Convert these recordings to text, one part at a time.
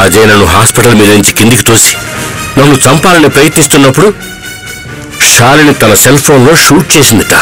అజయ్ నన్ను హాస్పిటల్ మీద నుంచి కిందికి తోసి నన్ను చంపాలని ప్రయత్నిస్తున్నప్పుడు షాలిని తన సెల్ ఫోన్లో షూట్ చేసిందిట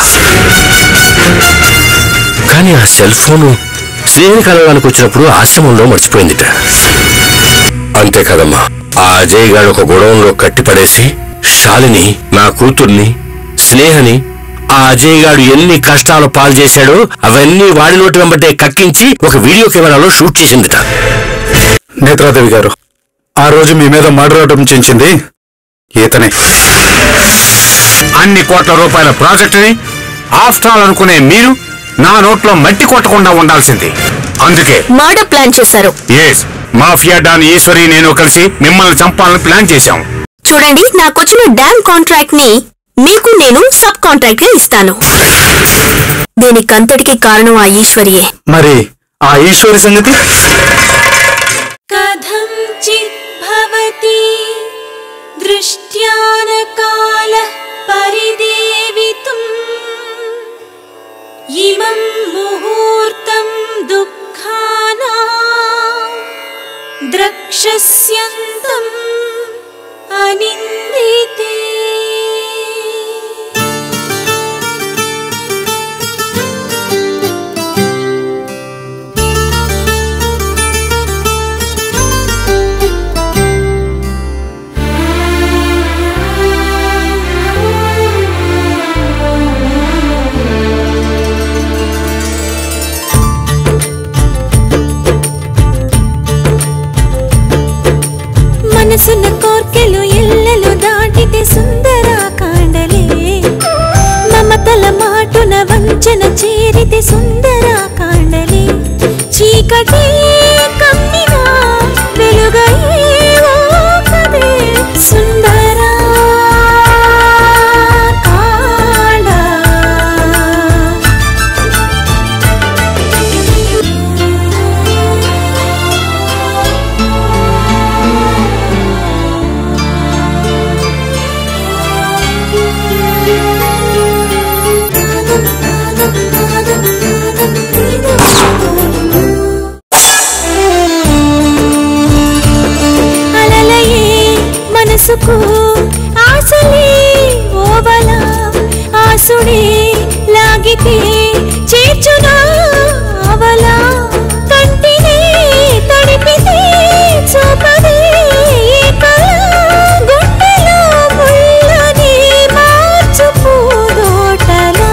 కానీ ఆ సెల్ ఫోను స్నేహిని కలవడానికి వచ్చినప్పుడు ఆశ్రమంలో మర్చిపోయిందిట అంతే కదమ్మా ఆ అజయ్ గాడు ఒక గొడవంలో కట్టిపడేసి శాలిని నా కూతుర్ని స్నేహని ఆ అజయ్ గాడు ఎన్ని కష్టాలు పాలు చేశాడో అవన్నీ వాడి నోటి వెంబటే కక్కించి ఒక వీడియో కెమెరాలో షూట్ చేసిందిట నేత్రాదేవి గారు ఆ రోజు మీ మీద మర్డర్ చెంచింది ఈతనే అన్ని కోట్ల రూపాయల ప్రాజెక్టుని ఆఫ్టర్ ఆల్ అనుకునే మీరు నా నోట్లో మట్టి కొట్టకుండా ఉండాల్సింది అందుకే మర్డర్ ప్లాన్ చేశారు ఎస్ మాఫియా డాన్ ఈశ్వరి నేను కలిసి మిమ్మల్ని చంపాలని ప్లాన్ చేశాం చూడండి నాకొచ్చిన డ్యామ్ కాంట్రాక్ట్ ని మీకు నేను సబ్ కాంట్రాక్ట్ గా ఇస్తాను దీనికంతటికి కారణం ఆ ఈశ్వరియే మరి ఆ ఈశ్వరి సంగతి कथञ्चिद्भवति दृष्ट्यानकालः परिदेवितुम् इमं मुहूर्तं दुःखाना द्रक्षस्यन्तम् अनिन्दिते మనసున కోర్కెలు ఎల్లెలు దాటితే సుందర కాండలే మమతల మాటున వంచన చేరితే సుందర కాండలే చీకటి కమ్మినా వెలుగయ్యేవో కదే సుందర కాండ అలలయే మనసుకు ఆశలే ఓవల ఆసుడే లాగితే చేర్చునా అవల కంటినే తడిపితే చూపదే ఈ కళ గుండెలో ముళ్ళని మార్చు పూదోటలా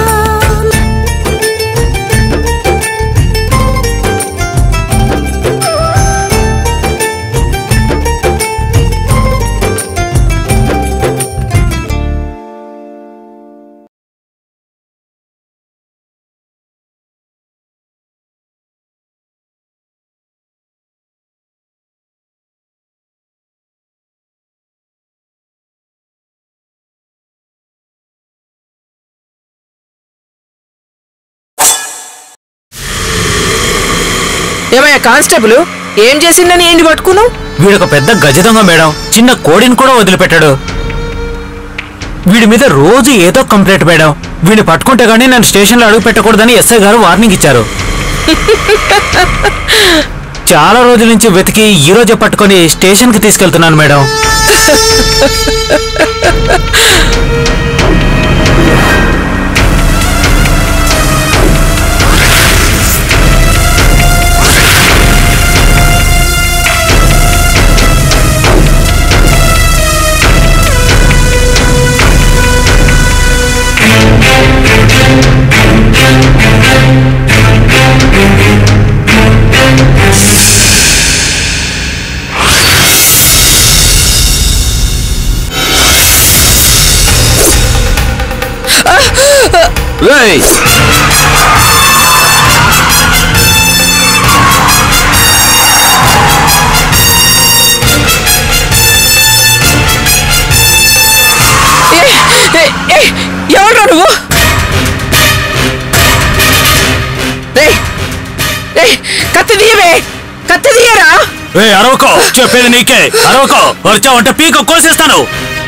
ఏమయ్యా కానిస్టేబుల్ ఏం చేసిందని ఏంటి పట్టుకును వీడొక పెద్ద గజదొంగ మేడం చిన్న కోడిని కూడా వదిలిపెట్టాడు వీడి మీద రోజు ఏదో కంప్లైంట్ మేడం వీడిని పట్టుకుంటే గానీ నన్ను స్టేషన్లో అడుగు పెట్టకూడదని ఎస్ఐ గారు వార్నింగ్ ఇచ్చారు చాలా రోజుల నుంచి వెతికి ఈ రోజే పట్టుకొని స్టేషన్కి తీసుకెళ్తున్నాను మేడం రేయ్! ఎవరు నువ్వు ఏయ్, ఏయ్, కత్తి తీయవే కత్తి తీయరా ఏ అరవకో చెప్పేది నీకే అరవకో వచ్చావంటే పీక కోసేస్తాను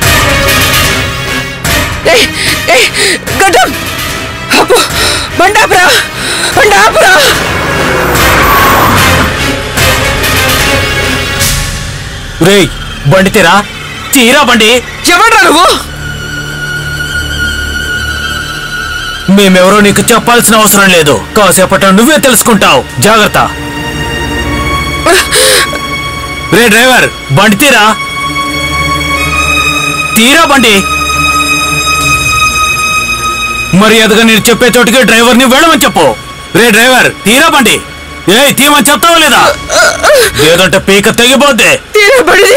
ఏయ్, ఏయ్, గడ్డం అప్పు బండాపురా బండాపురా రేయ్ బండి తీరా తీరా బండి ఎవడ్రా నువ్వు మేమెవరో నీకు చెప్పాల్సిన అవసరం లేదు కాసేపట నువ్వే తెలుసుకుంటావు జాగ్రత్త రే డ్రైవర్ బండి తీరా తీరా బండి మర్యాదగా నేను చెప్పే చోటికి డ్రైవర్ని వెళ్ళమని చెప్పు రే డ్రైవర్ తీరా బండి ఏ తీయమని చెప్తావా లేదా లేదంటే పీక తెగిపోద్ది తీరబడిది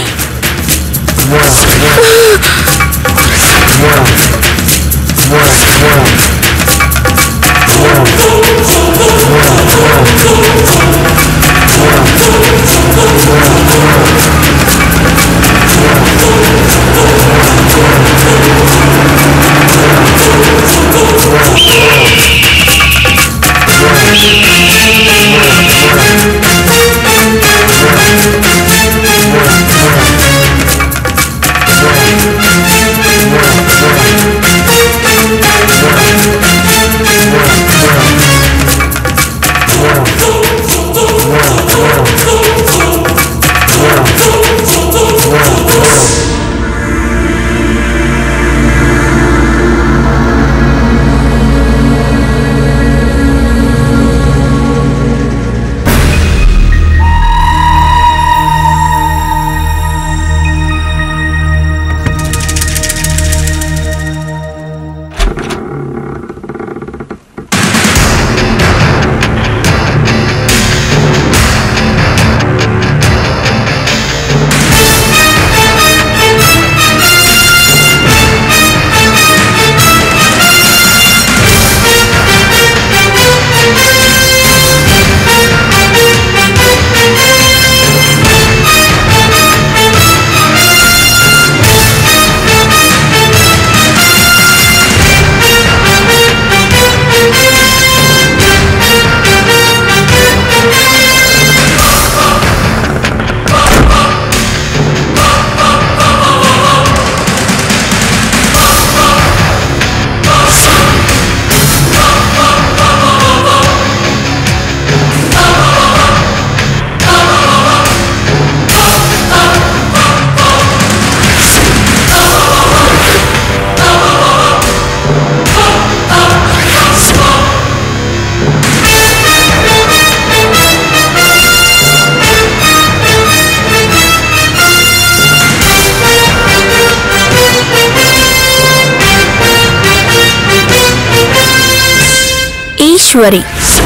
Eshwari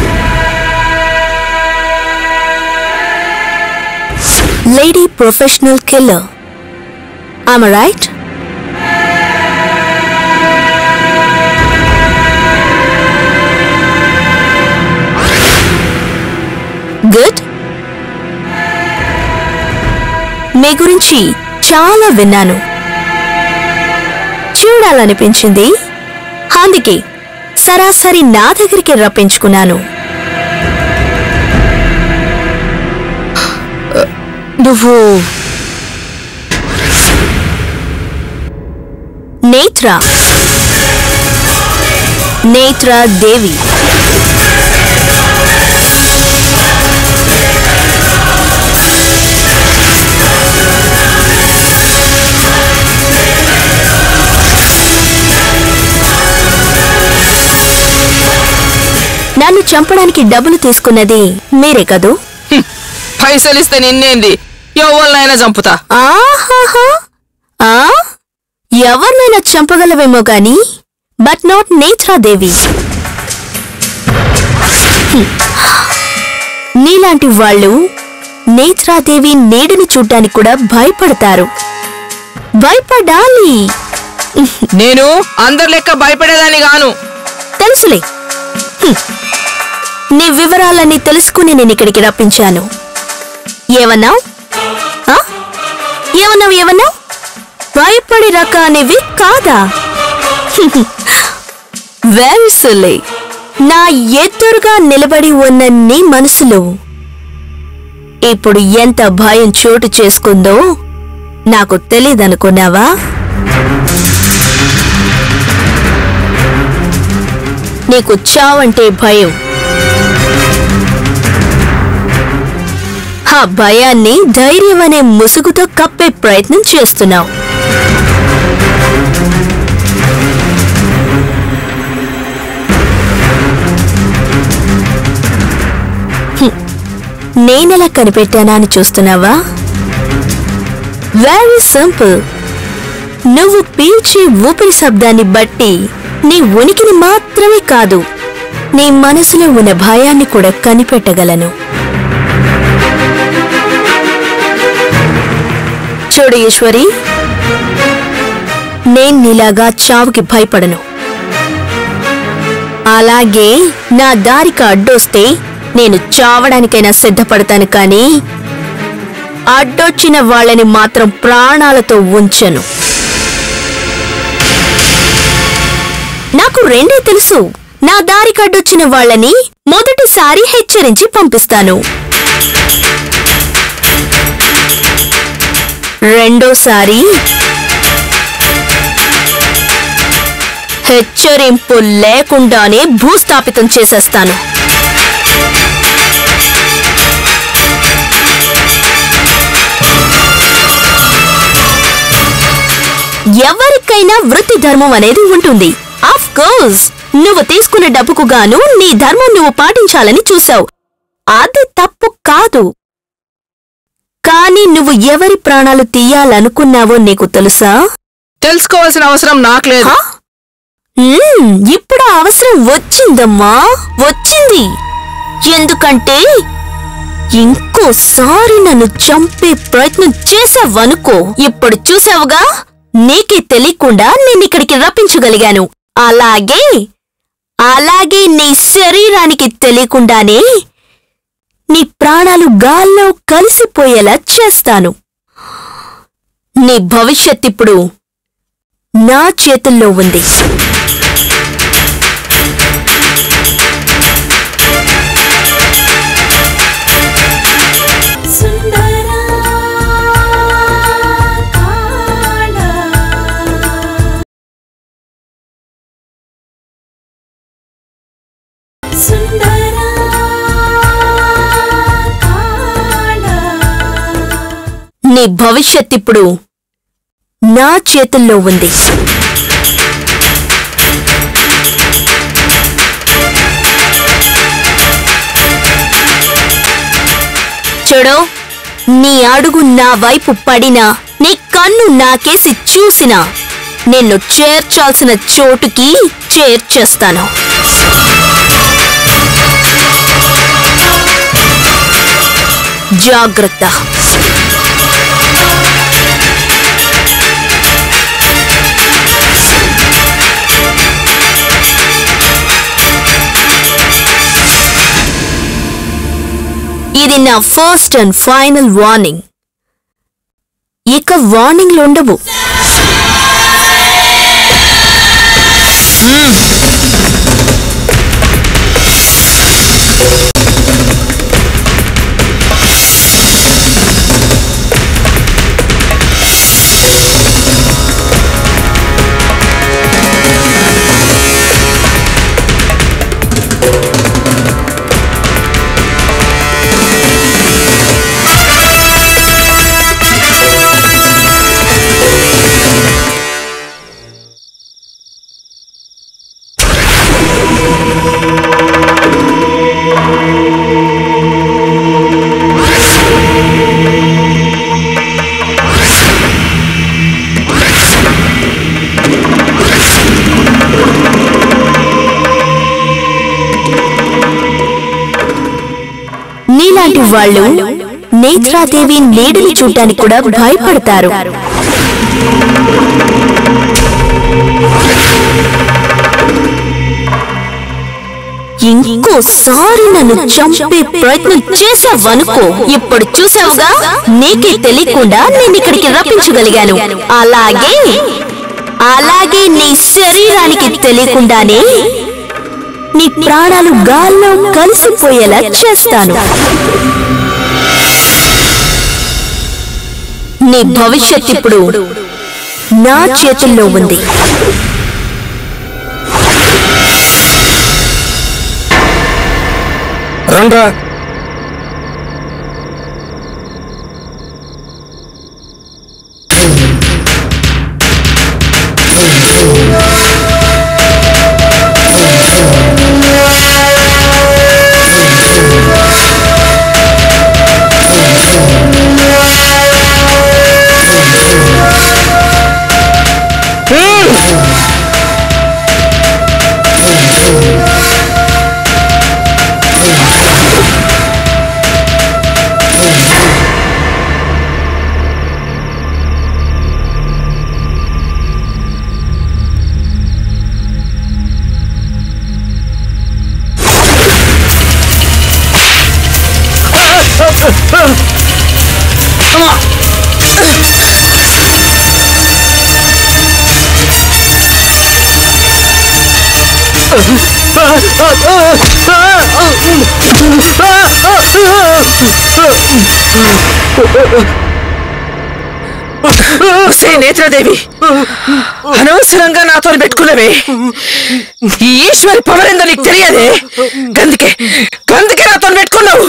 lady professional killer am right good మీ గురించి చాలా విన్నాను చూడాలనిపించింది అందుకే సరాసరి నా దగ్గరికి రప్పించుకున్నాను నువ్వు నేత్ర నేత్ర దేవి నన్ను చంపడానికి డబ్బులు తీసుకున్నది మీరే కదూ పైసలు ఇస్తే నిన్నేంది ఎవరినైనా చంపుతా ఆహాహా ఆ ఎవరినైనా చంపగలవేమో గాని బట్ నాట్ నేత్రాదేవి హ్మ్. నీలాంటి వాళ్ళు నేత్రాదేవి నీడని చూడ్డానికి కూడా భయపడతారు భయపడాలి నేను అందరి లెక్క భయపడేదాన్ని గాను తెలుసులే హ్మ్. నీ వివరాలన్నీ తెలుసుకుని నేను ఇక్కడికి రప్పించాను ఏమన్నావు ఏమన్నావు ఏమన్నావు భయపడే రకానివి కాదా వెరీ సులే నా ఎదురుగా నిలబడి ఉన్న నీ మనసులో ఇప్పుడు ఎంత భయం చోటు చేసుకుందో నాకు తెలీదనుకున్నావా నీకు చావంటే భయం ఆ భయాన్ని ధైర్యం అనే ముసుగుతో కప్పే ప్రయత్నం చేస్తున్నావు హ్మ్. నేనెలా కనిపెట్టానా అని చూస్తున్నావా వెరీ సింపుల్ నువ్వు పీల్చే ఊపిరి శబ్దాన్ని బట్టి నీ ఉనికిని మాత్రమే కాదు నీ మనసులో ఉన్న భయాన్ని కూడా కనిపెట్టగలను చూడు ఈశ్వరి నేను నీలాగా చావుకి భయపడను అలాగే నా దారికి అడ్డొస్తే నేను చావడానికైనా సిద్ధపడతాను కానీ అడ్డొచ్చిన వాళ్ళని మాత్రం ప్రాణాలతో ఉంచను నాకు రెండే తెలుసు నా దారికి అడ్డొచ్చిన వాళ్ళని మొదటిసారి హెచ్చరించి పంపిస్తాను రెండోసారి హెచ్చరింపు లేకుండానే భూస్థాపితం చేసేస్తాను ఎవరికైనా వృత్తి ధర్మం అనేది ఉంటుంది ఆఫ్ కోర్స్ నువ్వు తీసుకున్న డబ్బుకు గాను నీ ధర్మం నువ్వు పాటించాలని చూసావు అది తప్పు కాదు కానీ నువ్వు ఎవరి ప్రాణాలు తీయాలనుకున్నావో నీకు తెలుసా తెలుసుకోవాల్సిన అవసరం నాకు లేదు హా? మ్మ్, ఇప్పుడు ఆ అవసరం వచ్చిందమ్మా వచ్చింది ఎందుకంటే ఇంకోసారి నన్ను చంపే ప్రయత్నం చేసావనుకో ఇప్పుడు చూసావుగా నీకే తెలియకుండా నేను ఇక్కడికి రప్పించగలిగాను అలాగే అలాగే నీ శరీరానికి తెలియకుండానే నీ ప్రాణాలు గాల్లో కలిసిపోయేలా చేస్తాను నీ భవిష్యత్ ఇప్పుడు నా చేతుల్లో ఉంది సుందరా కాళ సుందరా కాళ నీ భవిష్యత్ ఇప్పుడు నా చేతుల్లో ఉంది చూడు నీ అడుగు నా వైపు పడినా నీ కన్ను నాకేసి చూసినా నిన్ను చేర్చాల్సిన చోటుకి చేర్చేస్తాను జాగ్రత్త ఇది నా ఫస్ట్ అండ్ ఫైనల్ వార్నింగ్ ఇక వార్నింగ్లు ఉండవు నీలాంటి వాళ్ళు నేత్రాదేవి నీడని చూడటానికి కూడా భయపడతారు ఇంకోసారి నన్ను చంపే ప్రయత్నం చేసావనుకో ఇప్పుడు చూసావుగా నీకే తెలియకుండా నేను ఇక్కడికి రప్పించగలిగాను అలాగే అలాగే నీ శరీరానికి తెలియకుండానే నీ ప్రాణాలు గాల్లో కలిసిపోయేలా చేస్తాను నీ భవిష్యత్ ఇప్పుడు నా చేతుల్లో ఉంది ఒసే నేత్రదేవి అనవసరంగా నాతో పెట్టుకున్నవే ఈ ఈశ్వరి పవర్ ఏందో నీకు తెలియదే గందుకే గందుకే నాతో పెట్టుకున్నావు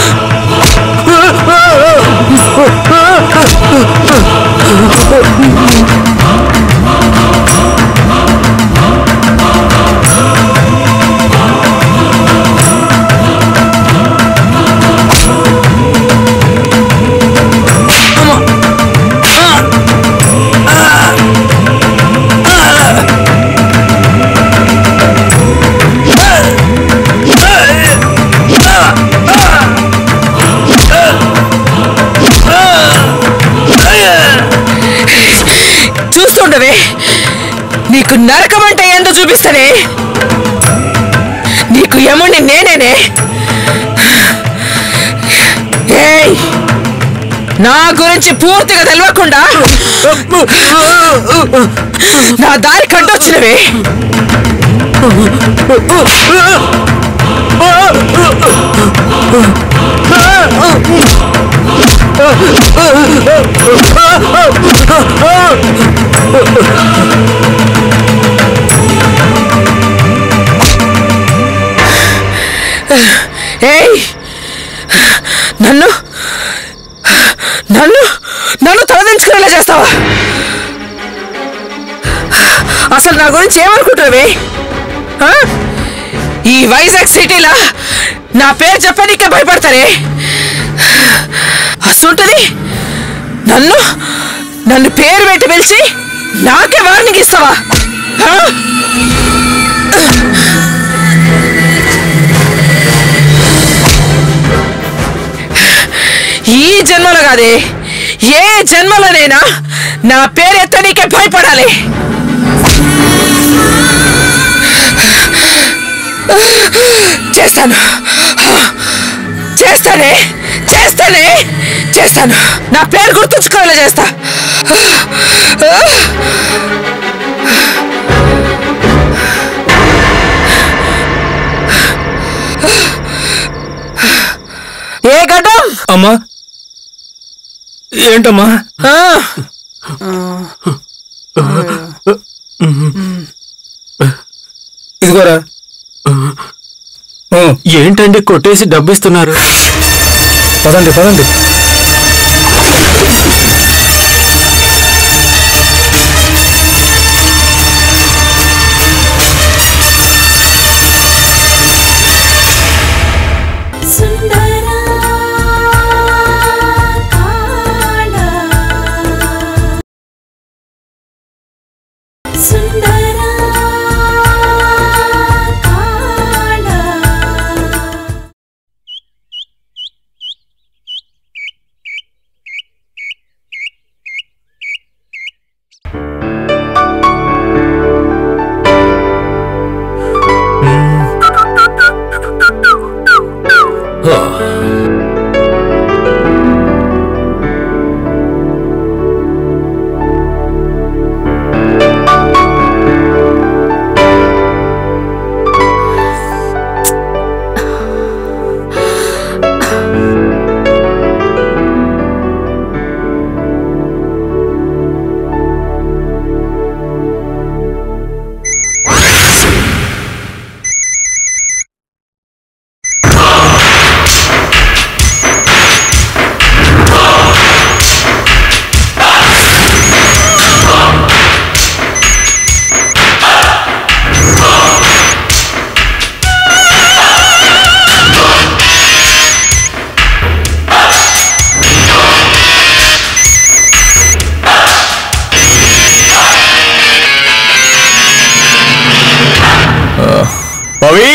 చూస్తుండవే నీకు నరకం అంటే ఏందో చూపిస్తానే నీకు యముణ్ణి నేనేనే ఏయ్ నా గురించి పూర్తిగా తెలియకుండా నా దారి కట్టొచ్చినవే ఏయ్ నన్ను నన్ను నన్ను తలదించుకునేలా చేస్తావా అసలు నా గురించి ఏమనుకుంటావే ఆ? ఈ వైజాగ్ సిటీలా నా పేరు చెప్పనీకే భయపడతారే అసలుంటది నన్ను నన్ను పేరు పెట్టి పిలిచి నాకే వార్నింగ్ ఇస్తావా ఆ? ఈ జన్మలో కాదే ఏ జన్మలోనైనా నా పేరు ఎత్తనీకే భయపడాలి చేస్తాను చేస్తానే చేస్తానే చేస్తాను నా పేరు గుర్తుంచుకోవాలో చేస్తా ఏ గడ్డం అమ్మా ఏంటమ్మా ఆ, ఇదిగోరా ఊ, ఏంటండి కొట్టేసి డబ్బిస్తున్నారు పదండి పదండి సుందరా కాండ సుందరా కాండ పవి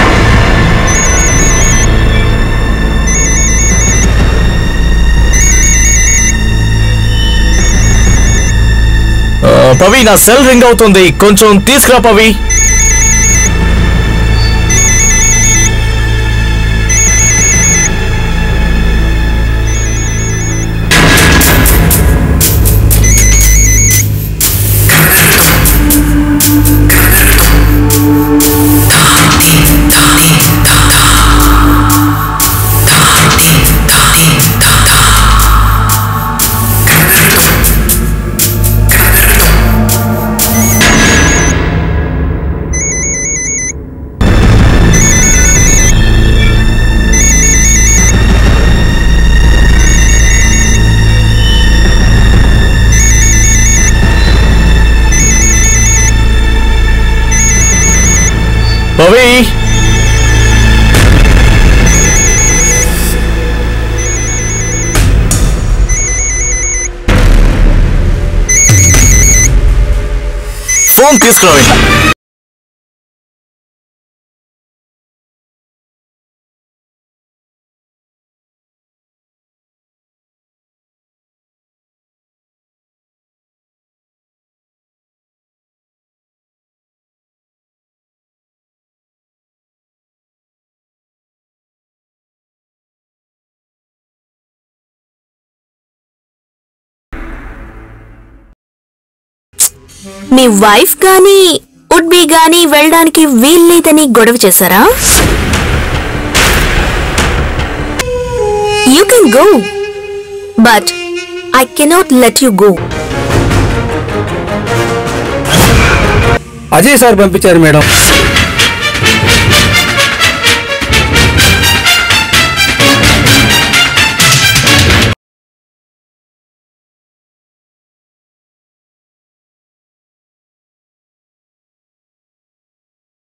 పవి నా సెల్ రింగ్ అవుతుంది కొంచెం తీసుకురా పవి Thank రవి ఫోన్ తీసుకురావి మీ వైఫ్ గాని వుడ్ బి గాని వెళ్ళడానికి వీల్లేదని గొడవ చేశారా you can go but I cannot let you go Ajay sir పంపించారు మేడం